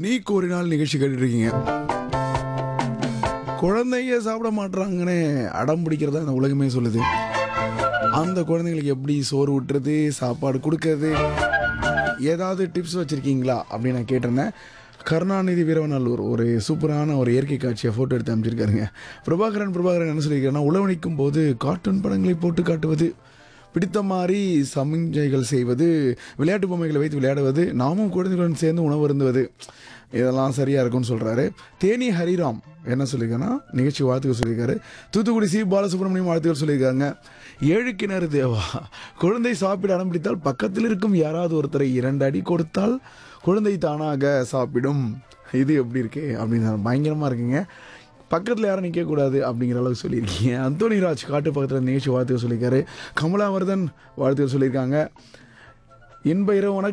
நீ கோரினால் நிகழ்ச்சி கேட்டுட்டு இருக்கீங்க குழந்தைங்க சாப்பிட மாட்றாங்கன்னு அடம் பிடிக்கிறதா இந்த உலகமே சொல்லுது அந்த குழந்தைங்களுக்கு எப்படி சோறு ஊட்டுறது சாப்பாடு கொடுக்கறது ஏதாவது டிப்ஸ் வச்சுருக்கீங்களா அப்படின்னு நான் கேட்டிருந்தேன் கருணாநிதி வீரவநல்லூர் ஒரு சூப்பரான ஒரு இயற்கை காட்சியை ஃபோட்டோ எடுத்து அமைச்சிருக்காருங்க பிரபாகரன் பிரபாகரன் என்ன சொல்லியிருக்காருன்னா உழவணிக்கும் போது கார்ட்டூன் படங்களை போட்டு காட்டுவது பிடித்த மாதிரி சமிஞ்சைகள் செய்வது விளையாட்டு பொம்மைகளை வைத்து விளையாடுவது நாமும் குழந்தைகளுடன் சேர்ந்து உணவு அருந்துவது இதெல்லாம் சரியாக இருக்கும்னு சொல்கிறாரு தேனி ஹரிராம் என்ன சொல்லியிருக்காருன்னா நிகழ்ச்சி வாழ்த்துக்கள் சொல்லியிருக்காரு தூத்துக்குடி சி பாலசுப்ரமணியம் வாழ்த்துக்கள் சொல்லியிருக்காங்க ஏழு கிணறு தேவா குழந்தை சாப்பிட அடம் பிடித்தால் பக்கத்தில் இருக்கும் யாராவது ஒருத்தரை இரண்டு அடி கொடுத்தால் குழந்தை தானாக சாப்பிடும் இது எப்படி இருக்கு அப்படின்னு பயங்கரமாக இருக்குங்க பக்கத்தில் யாரும் நிற்கக்கூடாது அப்படிங்கிற அளவுக்கு சொல்லியிருக்கீங்க அந்தோனி ராஜ் காட்டு பக்கத்தில் நிகழ்ச்சி வாழ்த்துக்கள் சொல்லியிருக்காரு கமலாவர்தன் வாழ்த்துக்கள் சொல்லியிருக்காங்க இன்ப இரவு வணக்கம்